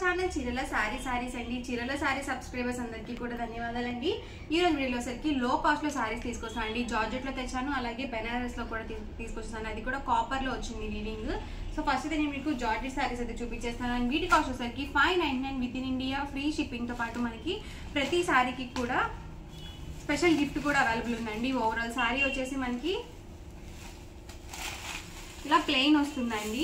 channel చీరల sorry saris అండి చీరల సారీ సబ్స్క్రైబర్స్ అందరికీ కూడా ధన్యవాదాలండి ఈ రోజు వీడియోలో సరికి లో కాస్ట్ లో సారీస్ తీసుకొస్తాను అండి జార్జెట్ లో తెచ్చాను అలాగే బెనారస్ లో కూడా తీ- తీసుకొచ్చాను అది కూడా కాపర్ లో వచ్చింది వీవింగ్ సో ఫస్ట్ అయితే నేను మీకు జార్జెట్ సారీస్ అయితే చూపించేస్తాను అండ్ వీటి కాస్ట్ వచ్చేసరికి five nine nine with in India free shipping తో పాటు మనకి ప్రతి సారీకి కూడా స్పెషల్ గిఫ్ట్ కూడా అవైలబుల్ ఉందండి ఓవరాల్ సారీ వచ్చేసి మనకి ఇలా ప్లెయిన్ వస్తుందండి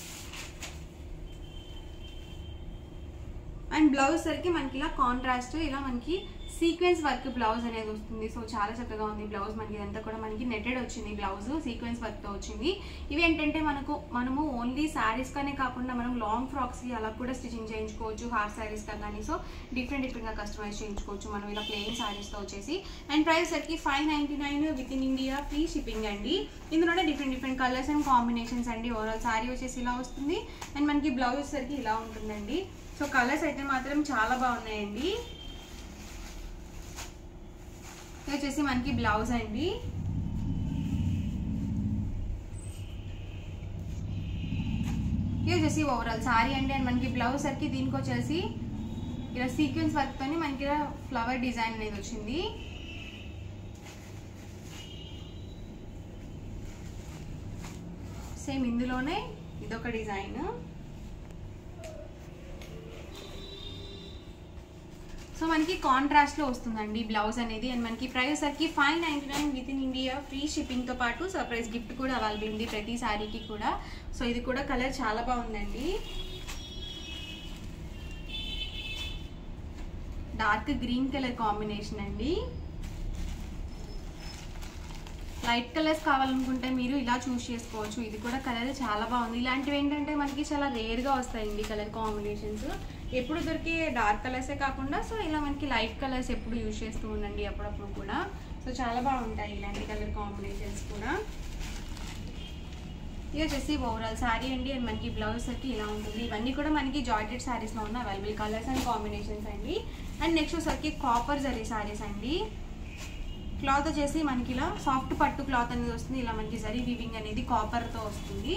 అండ్ బ్లౌజ్ సరికి మనకి ఇలా కాంట్రాస్ట్ ఇలా మనకి సీక్వెన్స్ వర్క్ బ్లౌజ్ అనేది వస్తుంది సో చాలా చక్కగా ఉంది బ్లౌజ్ మనకి ఇదంతా కూడా మనకి నెట్టెడ్ వచ్చింది బ్లౌజ్ సీక్వెన్స్ వర్క్ తో వచ్చింది ఇవి ఏంటంటే మనకు మనము ఓన్లీ శారీస్ కానే కాకుండా మనం లాంగ్ ఫ్రాక్స్ కి అలా కూడా స్టిచింగ్ చేయించుకోవచ్చు హాఫ్ శారీస్ కానీ సో డిఫరెంట్ డిఫరెంట్ గా కస్టమైజ్ చేయించుకోవచ్చు మనం ఇలా ప్లెయిన్ శారీస్ తో వచ్చేసి అండ్ ప్రైస్ సరికి five ninety nine with in India free shipping అండి ఇందులోనే different different colours and combinations అండి ఓవరాల్ శారీ వచ్చేసి ఇలా వస్తుంది అండ్ మనకి బ్లౌజ్ వచ్చేసరికి ఇలా ఉంటుందండి సో కలర్స్ అయితే మాత్రం చాలా బాగున్నాయండి ఇది వచ్చేసి మనకి బ్లౌజ్ అండి ఇది వచ్చేసి ఓవరాల్ సారీ అండి అండ్ మనకి బ్లౌజ్ సరికి దీనికి వచ్చేసి ఇలా సీక్వెన్స్ వర్క్ తోని మనకి ఇలా ఫ్లవర్ డిజైన్ అనేది వచ్చింది సేమ్ ఇందులోనే ఇదొక డిజైన్ సో మనకి కాంట్రాస్ట్ లో వస్తుందండి బ్లౌజ్ అనేది అండ్ మనకి ప్రైస్ సరికి five ninety nine with in India free shipping తో పాటు సర్ప్రైజ్ గిఫ్ట్ కూడా అవైలబుల్ ఉంది ప్రతి సారీకి కూడా సో ఇది కూడా కలర్ చాలా బాగుందండి డార్క్ గ్రీన్ కలర్ కాంబినేషన్ అండి లైట్ కలర్స్ కావాలనుకుంటే మీరు ఇలా చూస్ చేసుకోవచ్చు ఇది కూడా కలర్ చాలా బాగుంది ఇలాంటివి ఏంటంటే మనకి చాలా రేర్గా వస్తాయండి కలర్ కాంబినేషన్స్ ఎప్పుడు దొరికే డార్క్ కలర్సే కాకుండా సో ఇలా మనకి లైట్ కలర్స్ ఎప్పుడు యూజ్ చేస్తూ ఉండండి అప్పుడప్పుడు కూడా సో చాలా బాగుంటాయి ఇలాంటి కలర్ కాంబినేషన్స్ కూడా ఇది వచ్చేసి ఓవరాల్ శారీ అండి అండ్ మనకి బ్లౌజ్ వచ్చి ఇలా ఉంటుంది ఇవన్నీ కూడా మనకి జార్జెట్ శారీస్లో ఉన్న అవైలబుల్ కలర్స్ అండ్ కాంబినేషన్స్ అండి అండ్ నెక్స్ట్ వచ్చేసరికి కాపర్ జరీ శారీస్ అండి క్లాత్ వచ్చేసి మనకి ఇలా సాఫ్ట్ పట్టు క్లాత్ అనేది వస్తుంది ఇలా మనకి జరీ వీవింగ్ అనేది కాపర్తో వస్తుంది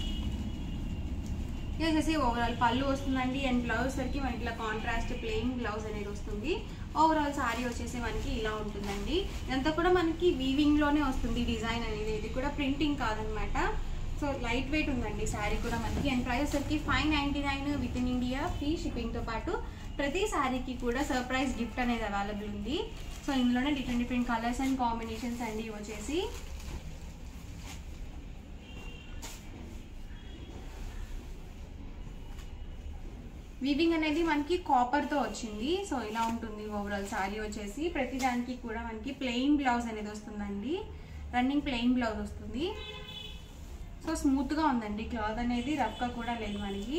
ఇది వచ్చేసి ఓవరాల్ పళ్ళు వస్తుందండి అండ్ బ్లౌజ్ సరికి మనకి ఇలా కాంట్రాస్ట్ ప్లెయిన్ బ్లౌజ్ అనేది వస్తుంది ఓవరాల్ సారీ వచ్చేసి మనకి ఇలా ఉంటుందండి ఇదంతా కూడా మనకి వీవింగ్ లోనే వస్తుంది డిజైన్ అనేది ఇది కూడా ప్రింటింగ్ కాదనమాట సో లైట్ వెయిట్ ఉందండి శారీ కూడా మనకి అండ్ ప్రైస్ వచ్చరికి five ninety nine with in India free shipping తో పాటు ప్రతి శారీకి కూడా సర్ప్రైజ్ గిఫ్ట్ అనేది అవైలబుల్ ఉంది సో ఇందులోనే different different colours and combinations అండి ఇవి వచ్చేసి వీవింగ్ అనేది మనకి కాపర్ తో వచ్చింది సో ఇలా ఉంటుంది ఓవరాల్ సారీ వచ్చేసి ప్రతి దానికి కూడా మనకి ప్లెయిన్ బ్లౌజ్ అనేది వస్తుందండి రన్నింగ్ ప్లెయిన్ బ్లౌజ్ వస్తుంది సో స్మూత్ గా ఉందండి క్లాత్ అనేది రఫ్ గా కూడా లేదు మనకి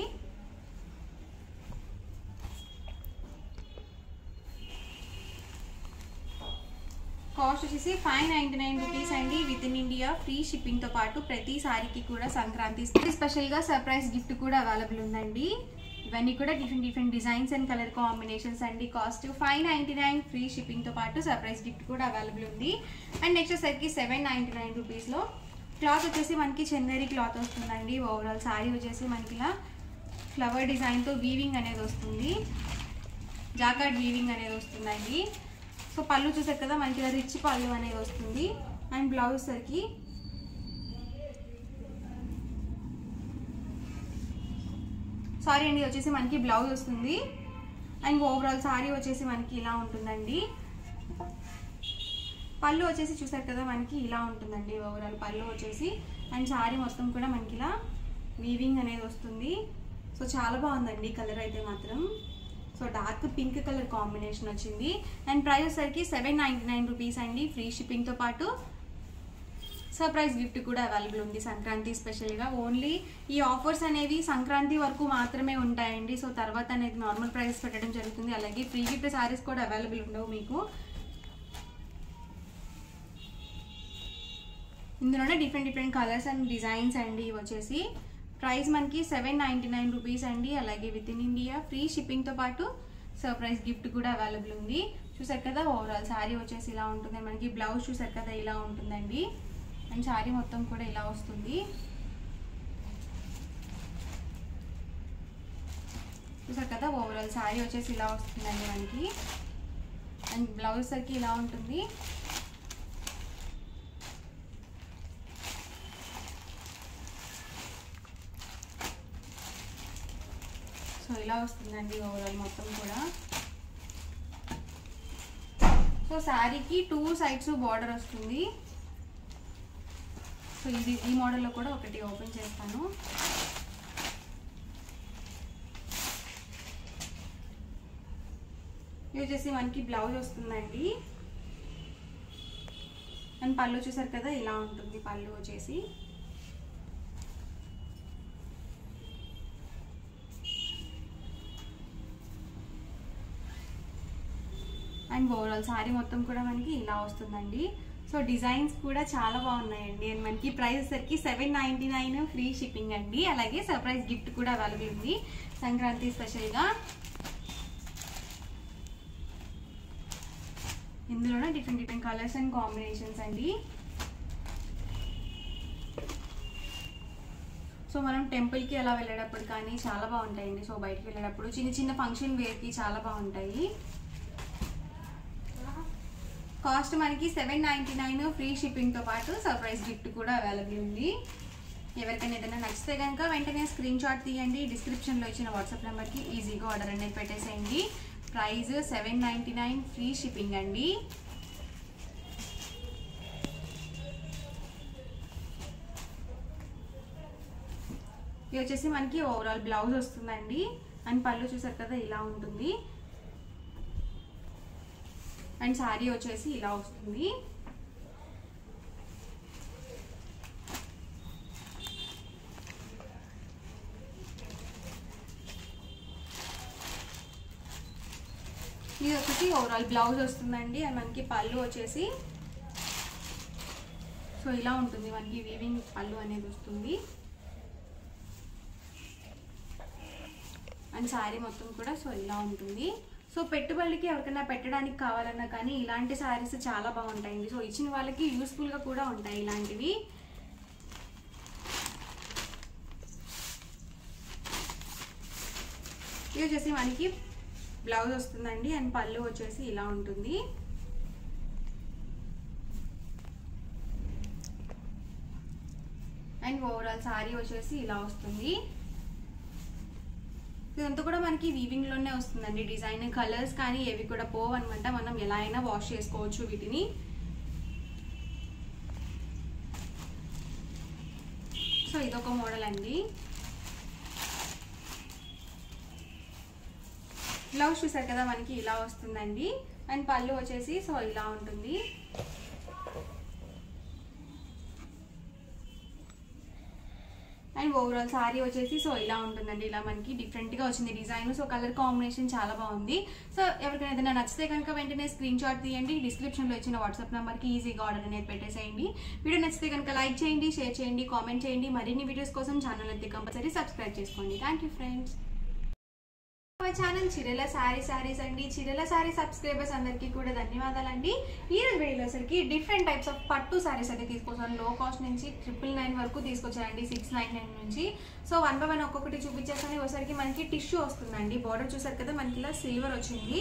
కాస్ట్ వచ్చేసి ఫైవ్ నైన్టీ నైన్ రూపీస్ అండి with in India free shipping తో పాటు ప్రతి సారీకి కూడా సంక్రాంతి స్పెషల్ గా సర్ప్రైజ్ గిఫ్ట్ కూడా అవైలబుల్ ఉందండి ఇవన్నీ కూడా different different designs and colour combinations అండి cost five ninety nine free shipping తో పాటు సర్ప్రైజ్ గిఫ్ట్ కూడా అవైలబుల్ ఉంది అండ్ నెక్స్ట్ వచ్చేసరికి సెవెన్ నైన్టీ నైన్ రూపీస్ లో క్లాత్ వచ్చేసి మనకి చందేరి క్లాత్ వస్తుందండి ఓవరాల్ సారీ వచ్చేసి మనకి ఇలా ఫ్లవర్ డిజైన్ తో వీవింగ్ అనేది వస్తుంది జాకార్డ్ వీవింగ్ అనేది వస్తుందండి సో పళ్ళు చూసారు కదా మనకి ఇలా రిచ్ పళ్ళు అనేది వస్తుంది అండ్ బ్లౌజ్ సరికి సారీ అండి వచ్చేసి మనకి బ్లౌజ్ వస్తుంది అండ్ ఓవరాల్ సారీ వచ్చేసి మనకి ఇలా ఉంటుందండి పళ్ళు వచ్చేసి చూసారు కదా మనకి ఇలా ఉంటుందండి ఓవరాల్ పళ్ళు వచ్చేసి అండ్ సారీ మొత్తం కూడా మనకి ఇలా వీవింగ్ అనేది వస్తుంది సో చాలా బాగుందండి కలర్ అయితే మాత్రం so dark pink colour combination వచ్చింది అండ్ ప్రైస్ వచ్చేసరికి సెవెన్ నైంటీ నైన్ రూపీస్ అండి ఫ్రీ షిప్పింగ్తో పాటు సర్ప్రైజ్ గిఫ్ట్ కూడా అవైలబుల్ ఉంది సంక్రాంతి స్పెషల్గా ఓన్లీ ఈ ఆఫర్స్ అనేవి సంక్రాంతి వరకు మాత్రమే ఉంటాయండి సో తర్వాత అనేది నార్మల్ ప్రైస్ పెట్టడం జరుగుతుంది అలాగే ఫ్రీ గిఫ్ట్ సారీస్ కూడా అవైలబుల్ ఉండవు మీకు ఇందులోనే different different colours and designs అండి ఇవి వచ్చేసి ప్రైస్ మనకి సెవెన్ నైంటీ నైన్ రూపీస్ అండి అలాగే విత్ ఇన్ ఇండియా ఫ్రీ షిప్పింగ్తో పాటు సర్ప్రైజ్ గిఫ్ట్ కూడా అవైలబుల్ ఉంది చూసారు కదా ఓవరాల్ శారీ వచ్చేసి ఇలా ఉంటుంది మనకి బ్లౌజ్ చూసారు కదా ఇలా ఉంటుందండి అండ్ శారీ మొత్తం కూడా ఇలా వస్తుంది చూసారు కదా ఓవరాల్ శారీ వచ్చేసి ఇలా వస్తుందండి మనకి అండ్ బ్లౌజ్ సరికి ఇలా ఉంటుంది సో ఇలా వస్తుందండి ఓవరాల్ మొత్తం కూడా సో శారీకి టూ సైడ్స్ బార్డర్ వస్తుంది సో ఇది ఈ మోడల్లో కూడా ఒకటి ఓపెన్ చేస్తాను ఇది వచ్చేసి మనకి బ్లౌజ్ వస్తుందండి అండ్ పళ్ళు చూసారు కదా ఇలా ఉంటుంది పళ్ళు వచ్చేసి అండ్ ఓవరాల్ సారీ మొత్తం కూడా మనకి ఇలా వస్తుందండి సో డిజైన్స్ కూడా చాలా బాగున్నాయండి అండ్ మనకి ప్రైస్ సరికి seven ninety nine free shipping అండి అలాగే సర్ప్రైజ్ గిఫ్ట్ కూడా అవైలబుల్ ఉంది సంక్రాంతి స్పెషల్గా ఇందులోనే different different colours and combinations అండి సో మనం టెంపుల్కి అలా వెళ్ళేటప్పుడు కానీ చాలా బాగుంటాయండి సో బయటికి వెళ్ళేటప్పుడు చిన్న చిన్న ఫంక్షన్ వేర్కి చాలా బాగుంటాయి కాస్ట్ మనకి సెవెన్ నైంటీ నైన్ ఫ్రీ షిప్పింగ్తో పాటు సర్ప్రైజ్ గిఫ్ట్ కూడా అవైలబుల్ ఉంది ఎవరికైనా ఏదైనా నచ్చితే కనుక వెంటనే స్క్రీన్ షాట్ తీయండి డిస్క్రిప్షన్లో ఇచ్చిన వాట్సాప్ నెంబర్కి ఈజీగా ఆర్డర్ అనేది పెట్టేసేయండి price seven ninety nine free shipping అండి ఇది వచ్చేసి మనకి ఓవరాల్ బ్లౌజ్ వస్తుందండి అండ్ పళ్ళు చూసారు కదా ఇలా ఉంటుంది అండ్ శారీ వచ్చేసి ఇలా వస్తుంది ఇది వచ్చేసి ఓవరాల్ బ్లౌజ్ వస్తుందండి అండ్ మనకి పళ్ళు వచ్చేసి సో ఇలా ఉంటుంది మనకి వీవింగ్ పళ్ళు అనేది వస్తుంది అండ్ శారీ మొత్తం కూడా సో ఇలా ఉంటుంది సో పెట్టుబడికి ఎవరికైనా పెట్టడానికి కావాలన్నా కానీ ఇలాంటి శారీస్ చాలా బాగుంటాయండి సో ఇచ్చిన వాళ్ళకి యూస్ఫుల్గా కూడా ఉంటాయి ఇలాంటివి ఇది వచ్చేసి మనకి బ్లౌజ్ వస్తుందండి అండ్ పళ్ళు వచ్చేసి ఇలా ఉంటుంది అండ్ ఓవరాల్ శారీ వచ్చేసి ఇలా వస్తుంది ఇదంతా కూడా మనకి వీవింగ్ లోనే వస్తుందండి డిజైన్ కలర్స్ కానీ ఏవి కూడా పోవు అనమాట మనం ఎలా అయినా వాష్ చేసుకోవచ్చు వీటిని సో ఇదొక మోడల్ అండి బ్లౌజ్ చూసారు కదా మనకి ఇలా వస్తుందండి అండ్ పళ్ళు వచ్చేసి సో ఇలా ఉంటుంది అండ్ ఓవరాల్ సారీ వచ్చేసి సో ఇలా ఉంటుందండి ఇలా మనకి డిఫరెంట్గా వచ్చింది డిజైన్ సో కలర్ కాంబినేషన్ చాలా బాగుంది సో ఎవరికైనా ఏదైనా నచ్చితే కనుక వెంటనే స్క్రీన్ షాట్ తీయండి డిస్క్రిప్షన్లో ఇచ్చిన వాట్సాప్ నెంబర్కి ఈజీగా ఆర్డర్ అనేది పెట్టేసేయండి వీడియో నచ్చితే కనుక లైక్ చేయండి షేర్ చేయండి కామెంట్ చేయండి మరిన్ని వీడియోస్ కోసం ఛానల్ అయితే కంపల్సరీ సబ్స్క్రైబ్ చేసుకోండి థ్యాంక్ యూ ఫ్రెండ్స్ మా ఛానల్ చిరల సారీ సారీస్ అండి చిరల సారీ సబ్స్క్రైబర్స్ అందరికీ కూడా ధన్యవాదాలండి ఈ రోజు వీడియోలో అసలుకి డిఫరెంట్ టైప్స్ ఆఫ్ పట్టు సారీస్ అయితే తీసుకొచ్చాను లో కాస్ట్ నుంచి ట్రిపుల్ నైన్ వరకు తీసుకొచ్చానండి సిక్స్ నైన్ నైన్ నుంచి సో వన్ బై వన్ ఒక్కొక్కటి చూపించేస్తాను ఒకసారికి మనకి టిష్యూ వస్తుందండి బార్డర్ చూసారు కదా మనకి ఇలా సిల్వర్ వచ్చింది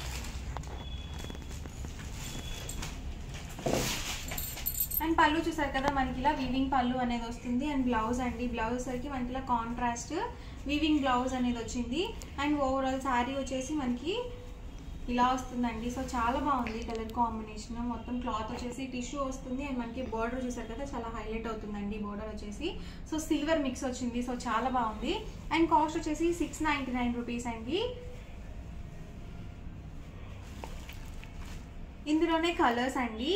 అండ్ పళ్ళు చూసారు కదా మనకి ఇలా వీవింగ్ పళ్ళు అనేది వస్తుంది అండ్ బ్లౌజ్ అండి బ్లౌజ్ సరికి మనకి ఇలా కాంట్రాస్ట్ వీవింగ్ బ్లౌజ్ అనేది వచ్చింది అండ్ ఓవరాల్ శారీ వచ్చేసి మనకి ఇలా వస్తుందండి సో చాలా బాగుంది కలర్ కాంబినేషన్ మొత్తం క్లాత్ వచ్చేసి టిష్యూ వస్తుంది అండ్ మనకి బోర్డర్ చూసారు కదా చాలా హైలైట్ అవుతుందండి బోర్డర్ వచ్చేసి సో సిల్వర్ మిక్స్ వచ్చింది సో చాలా బాగుంది అండ్ కాస్ట్ వచ్చేసి సిక్స్ నైంటీ నైన్ రూపీస్ అండి ఇందులోనే కలర్స్ అండి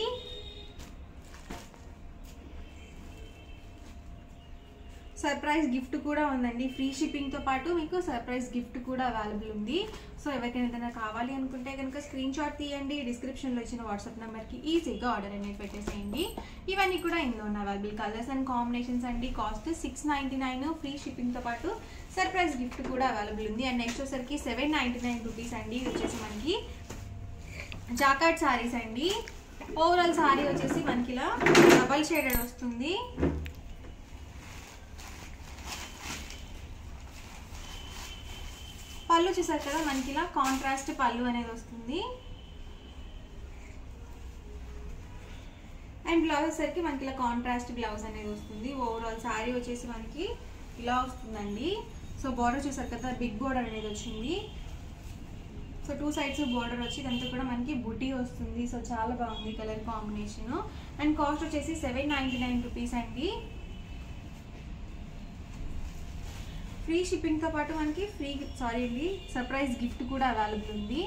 సర్ప్రైజ్ గిఫ్ట్ కూడా ఉందండి ఫ్రీ షిప్పింగ్తో పాటు మీకు సర్ప్రైజ్ గిఫ్ట్ కూడా అవైలబుల్ ఉంది సో ఎవరికైనా ఏదైనా కావాలి అనుకుంటే కనుక స్క్రీన్ షాట్ తీయండి డిస్క్రిప్షన్లో ఇచ్చిన వాట్సాప్ నెంబర్కి ఈజీగా ఆర్డర్ అనేది పెట్టేసేయండి ఇవన్నీ కూడా ఇందులో ఉన్న అవైలబుల్ కలర్స్ అండ్ కాంబినేషన్స్ అండి cost six ninety nine free షిప్పింగ్తో పాటు సర్ప్రైజ్ గిఫ్ట్ కూడా అవైలబుల్ ఉంది అండ్ నెక్స్ట్ వచ్చేసరికి సెవెన్ నైంటీ నైన్ రూపీస్ అండి ఇది వచ్చేసి మనకి జాకాట్ సారీస్ అండి ఓవరాల్ సారీ వచ్చేసి మనకి ఇలా డబల్ షేడెడ్ వస్తుంది పళ్ళు చూసారు కదా మనకి ఇలా కాంట్రాస్ట్ పళ్ళు అనేది వస్తుంది అండ్ బ్లౌజ్ వచ్చేసరికి మనకి ఇలా కాంట్రాస్ట్ బ్లౌజ్ అనేది వస్తుంది ఓవరాల్ శారీ వచ్చేసి మనకి ఇలా వస్తుందండి సో బార్డర్ చూసారు కదా బిగ్ బార్డర్ అనేది వచ్చింది సో టూ సైడ్స్ బార్డర్ వచ్చి ఇదంతా కూడా మనకి బుటీ వస్తుంది సో చాలా బాగుంది కలర్ కాంబినేషన్ అండ్ కాస్ట్ వచ్చేసి సెవెన్ నైంటీ నైన్ రూపీస్ అండి ఫ్రీ షిప్పింగ్తో పాటు మనకి ఫ్రీ సారీ అండి సర్ప్రైజ్ గిఫ్ట్ కూడా అవైలబుల్ ఉంది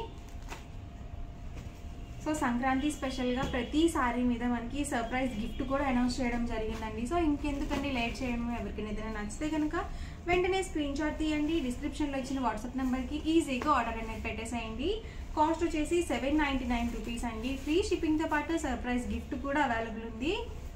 సో సంక్రాంతి స్పెషల్గా ప్రతి సారీ మీద మనకి సర్ప్రైజ్ గిఫ్ట్ కూడా అనౌన్స్ చేయడం జరిగిందండి సో ఇంకెందుకండి లేట్ చేయడం ఎవరికైనా ఏదైనా నచ్చితే కనుక వెంటనే స్క్రీన్ షాట్ తీయండి డిస్క్రిప్షన్లో ఇచ్చిన వాట్సాప్ నెంబర్కి ఈజీగా ఆర్డర్ అనేది పెట్టేసేయండి కాస్ట్ వచ్చేసి సెవెన్ నైంటీ నైన్ రూపీస్ అండి ఫ్రీ షిప్పింగ్తో పాటు సర్ప్రైజ్ గిఫ్ట్ కూడా అవైలబుల్ ఉంది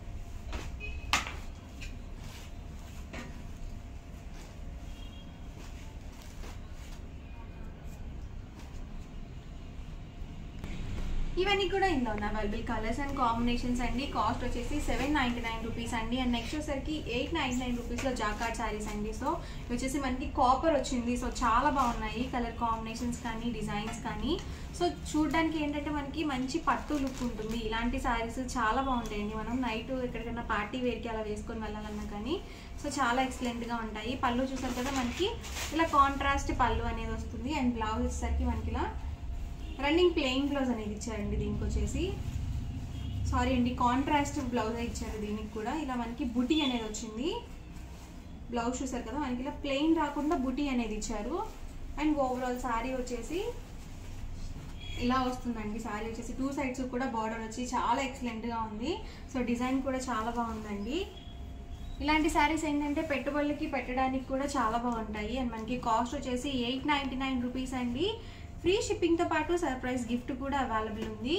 ఇవన్నీ కూడా ఇందులో ఉన్న అవైలబుల్ కలర్స్ అండ్ కాంబినేషన్స్ అండి కాస్ట్ వచ్చేసి సెవెన్ నైంటీ నైన్ రూపీస్ అండి అండ్ నెక్స్ట్ వచ్చేసరికి ఎయిట్ నైంటీ నైన్ రూపీస్లో జాకార్డ్ శారీస్ అండి సో ఇవి వచ్చేసి మనకి కాపర్ వచ్చింది సో చాలా బాగున్నాయి కలర్ కాంబినేషన్స్ కానీ డిజైన్స్ కానీ సో చూడడానికి ఏంటంటే మనకి మంచి పట్టు లుక్ ఉంటుంది ఇలాంటి శారీస్ చాలా బాగుంటాయండి మనం నైట్ ఎక్కడికైనా పార్టీ వేర్కి అలా వేసుకొని వెళ్ళాలన్నా కానీ సో చాలా ఎక్సలెంట్గా ఉంటాయి పళ్ళు చూసారు కదా మనకి ఇలా కాంట్రాస్ట్ పళ్ళు అనేది వస్తుంది అండ్ బ్లౌజ్ వచ్చేసరికి మనకి ఇలా రన్నింగ్ ప్లెయిన్ బ్లౌజ్ అనేది ఇచ్చారండి దీనికి వచ్చేసి సారీ అండి కాంట్రాస్ట్ బ్లౌజ్ ఇచ్చారు దీనికి కూడా ఇలా మనకి బుటీ అనేది వచ్చింది బ్లౌజ్ చూసారు కదా మనకి ఇలా ప్లెయిన్ రాకుండా బుటీ అనేది ఇచ్చారు అండ్ ఓవరాల్ శారీ వచ్చేసి ఇలా వస్తుందండి శారీ వచ్చేసి టూ సైడ్స్ కూడా బార్డర్ వచ్చి చాలా ఎక్సలెంట్గా ఉంది సో డిజైన్ కూడా చాలా బాగుందండి ఇలాంటి శారీస్ ఏంటంటే పెట్టుబడులకి పెట్టడానికి కూడా చాలా బాగుంటాయి అండ్ మనకి కాస్ట్ వచ్చేసి ఎయిట్ నైంటీ నైన్ రూపీస్ అండి ఫ్రీ షిప్పింగ్తో పాటు సర్ప్రైజ్ గిఫ్ట్ కూడా అవైలబుల్ ఉంది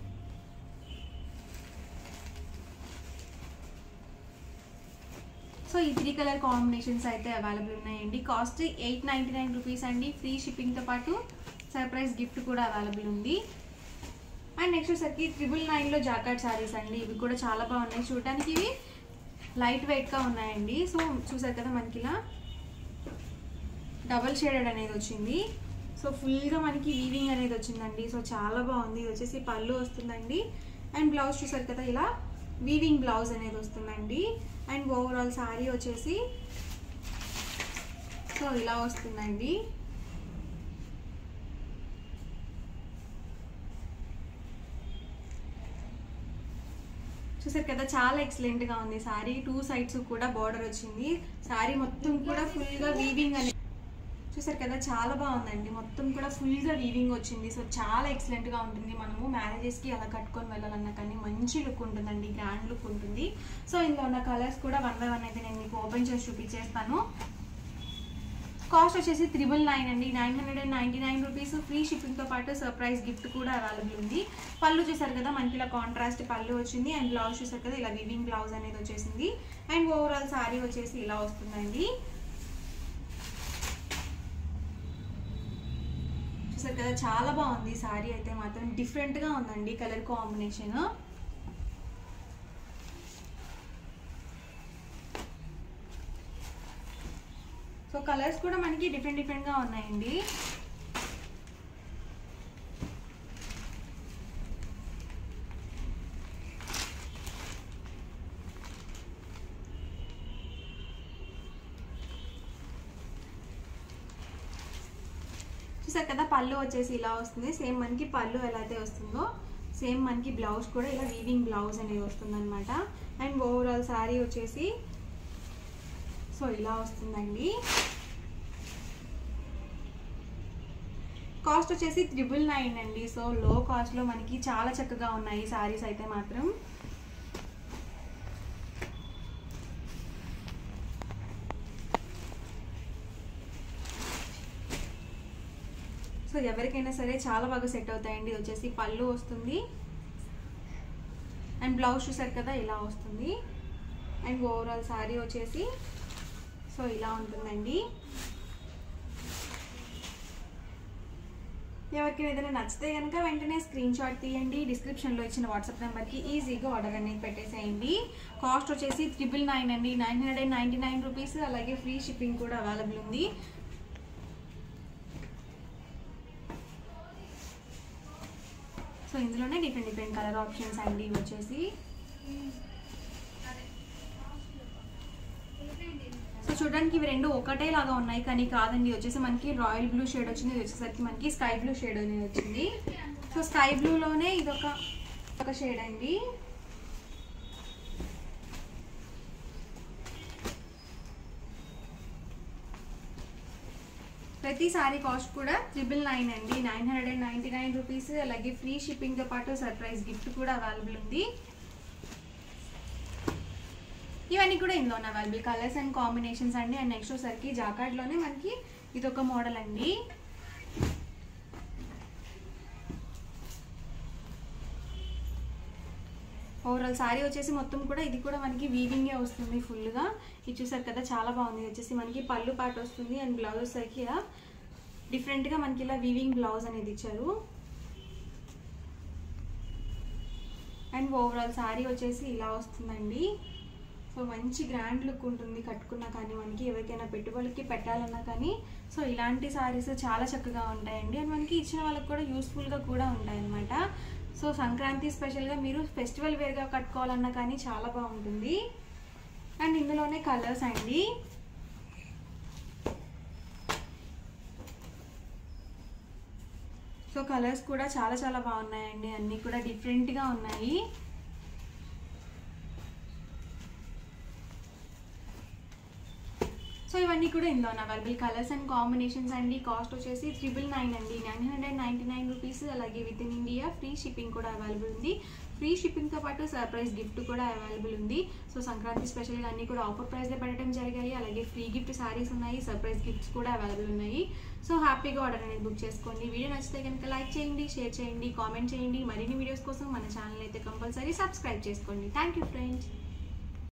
సో ఈ త్రీ కలర్ కాంబినేషన్స్ అయితే అవైలబుల్ ఉన్నాయండి cost eight ninety nine rupees అండి ఫ్రీ షిప్పింగ్తో పాటు సర్ప్రైజ్ గిఫ్ట్ కూడా అవైలబుల్ ఉంది అండ్ నెక్స్ట్ వచ్చేసరికి ట్రిపుల్ నైన్లో జాకాట్ శారీస్ అండి ఇవి కూడా చాలా బాగున్నాయి చూడటానికి ఇవి లైట్ వెయిట్గా ఉన్నాయండి సో చూసారు కదా మనకి ఇలా డబల్ షేడెడ్ అనేది వచ్చింది సో ఫుల్గా మనకి వీవింగ్ అనేది వచ్చిందండి సో చాలా బాగుంది ఇది వచ్చేసి పళ్ళు వస్తుందండి అండ్ బ్లౌజ్ చూసారు కదా ఇలా వీవింగ్ బ్లౌజ్ అనేది వస్తుందండి అండ్ ఓవరాల్ శారీ వచ్చేసి సో ఇలా వస్తుందండి చూసారు కదా చాలా ఎక్సలెంట్ గా ఉంది సారీ టూ సైడ్స్ కూడా బార్డర్ వచ్చింది సారీ మొత్తం కూడా ఫుల్ గా వీవింగ్ అని చూసారు కదా చాలా బాగుందండి మొత్తం కూడా ఫుల్ గా వీవింగ్ వచ్చింది సో చాలా ఎక్సలెంట్ గా ఉంటుంది మనము మ్యారేజెస్ కి అలా కట్టుకొని వెళ్ళాలన్నా కానీ మంచి లుక్ ఉంటుందండి గ్రాండ్ లుక్ ఉంటుంది సో ఇందులో ఉన్న కలర్స్ కూడా వన్ బై వన్ అయితే నేను మీకు ఓపెన్ చేసి చూపించేస్తాను కాస్ట్ వచ్చేసి త్రిబుల్ నైన్ అండి nine hundred and ninety nine rupees free షిప్పింగ్తో పాటు సర్ప్రైజ్ గిఫ్ట్ కూడా అవైలబుల్ ఉంది పళ్ళు చూసారు కదా మనకి ఇలా కాంట్రాస్ట్ పళ్ళు వచ్చింది అండ్ బ్లౌజ్ చూసారు కదా ఇలా వివింగ్ బ్లౌజ్ అనేది వచ్చేసింది అండ్ ఓవరాల్ శారీ వచ్చేసి ఇలా వస్తుందండి చూసారు కదా చాలా బాగుంది శారీ అయితే మాత్రం డిఫరెంట్గా ఉందండి కలర్ కాంబినేషన్ సో కలర్స్ కూడా మనకి డిఫరెంట్ డిఫరెంట్గా ఉన్నాయండి చూసారు కదా పళ్ళు వచ్చేసి ఇలా వస్తుంది సేమ్ మనకి పళ్ళు ఎలా అయితే వస్తుందో సేమ్ మనకి బ్లౌజ్ కూడా ఇలా వీవింగ్ బ్లౌజ్ అనేది వస్తుంది అనమాట అండ్ ఓవరాల్ శారీ వచ్చేసి సో ఇలా వస్తుందండి కాస్ట్ వచ్చేసి త్రిబుల్ నైన్ అండి సో లో కాస్ట్లో మనకి చాలా చక్కగా ఉన్నాయి శారీస్ అయితే మాత్రం సో ఎవరికైనా సరే చాలా బాగా సెట్ అవుతాయండి ఇది వచ్చేసి పళ్ళు వస్తుంది అండ్ బ్లౌజ్ చూసారు కదా ఇలా వస్తుంది అండ్ ఓవరాల్ శారీ వచ్చేసి సో ఇలా ఉంటుందండి ఎవరికైనా ఏదైనా నచ్చితే కనుక వెంటనే స్క్రీన్ షాట్ తీయండి డిస్క్రిప్షన్లో ఇచ్చిన వాట్సాప్ నెంబర్కి ఈజీగా ఆర్డర్ అనేది పెట్టేసేయండి కాస్ట్ వచ్చేసి త్రిబుల్ నైన్ అండి nine hundred and ninety nine rupees అలాగే ఫ్రీ షిప్పింగ్ కూడా అవైలబుల్ ఉంది ఇందులోనే డిఫరెంట్ డిఫరెంట్ కలర్ ఆప్షన్స్ అండి ఇవి వచ్చేసి సో చూడడానికి ఇవి రెండు ఒకటే లాగా ఉన్నాయి కానీ కాదండి ఇది వచ్చేసి మనకి రాయల్ బ్లూ షేడ్ వచ్చింది ఇది వచ్చేసరికి మనకి స్కై బ్లూ షేడ్ అనేది వచ్చింది సో స్కై బ్లూలోనే ఇది ఒక ఒక షేడ్ అండి ప్రతి సారీ కాస్ట్ కూడా ట్రిపుల్ నైన్ అండి nine hundred and ninety nine rupees అలాగే ఫ్రీ షిప్పింగ్తో పాటు సర్ప్రైజ్ గిఫ్ట్ కూడా అవైలబుల్ ఉంది ఇవన్నీ కూడా ఇందులో ఉన్న అవైలబుల్ కలర్స్ అండ్ కాంబినేషన్స్ అండి అండ్ నెక్స్ట్ వచ్చేసరికి జాకార్డ్లోనే మనకి ఇది ఒక మోడల్ అండి ఓవరాల్ సారీ వచ్చేసి మొత్తం కూడా ఇది కూడా మనకి వీవింగే వస్తుంది ఫుల్గా ఇది చూసారు కదా చాలా బాగుంది ఇది వచ్చేసి మనకి పళ్ళు పాట వస్తుంది అండ్ బ్లౌజ్ వచ్చేసరికి ఇలా డిఫరెంట్గా మనకి ఇలా వీవింగ్ బ్లౌజ్ అనేది ఇచ్చారు అండ్ ఓవరాల్ సారీ వచ్చేసి ఇలా వస్తుందండి సో మంచి గ్రాండ్ లుక్ ఉంటుంది కట్టుకున్నా కానీ మనకి ఎవరికైనా పెట్టుబడికి పెట్టాలన్నా కానీ సో ఇలాంటి సారీస్ చాలా చక్కగా ఉంటాయండి అండ్ మనకి ఇచ్చిన వాళ్ళకి కూడా యూస్ఫుల్గా కూడా ఉంటాయి అన్నమాట సో సంక్రాంతి స్పెషల్గా మీరు ఫెస్టివల్ వేర్గా కట్టుకోవాలన్నా కానీ చాలా బాగుంటుంది అండ్ ఇందులోనే కలర్స్ అండి సో కలర్స్ కూడా చాలా చాలా బాగున్నాయండి అన్నీ కూడా డిఫరెంట్గా ఉన్నాయి సో ఇవన్నీ కూడా ఇందులో అవైలబుల్ కలర్స్ అండ్ కాంబినేషన్స్ అండి కాస్ట్ వచ్చేసి ట్రిపుల్ నైన్ అండి nine hundred ninety nine rupees అలాగే with in India free shipping కూడా అవైలబుల్ ఉంది ఫ్రీ షిప్పింగ్తో పాటు సర్ప్రైజ్ గిఫ్ట్ కూడా అవైలబుల్ ఉంది సో సంక్రాంతి స్పెషల్గా అన్నీ కూడా ఆఫర్ ప్రైస్లో పెట్టడం జరిగాయి అలాగే ఫ్రీ గిఫ్ట్ సారీస్ ఉన్నాయి సర్ప్రైజ్ గిఫ్ట్స్ కూడా అవైలబుల్ ఉన్నాయి సో హ్యాపీగా ఆర్డర్ అనేది బుక్ చేసుకోండి వీడియో నచ్చితే కనుక లైక్ చేయండి షేర్ చేయండి కామెంట్ చేయండి మరిన్ని వీడియోస్ కోసం మన ఛానల్ అయితే కంపల్సరీ సబ్స్క్రైబ్ చేసుకోండి థ్యాంక్ యూ ఫ్రెండ్స్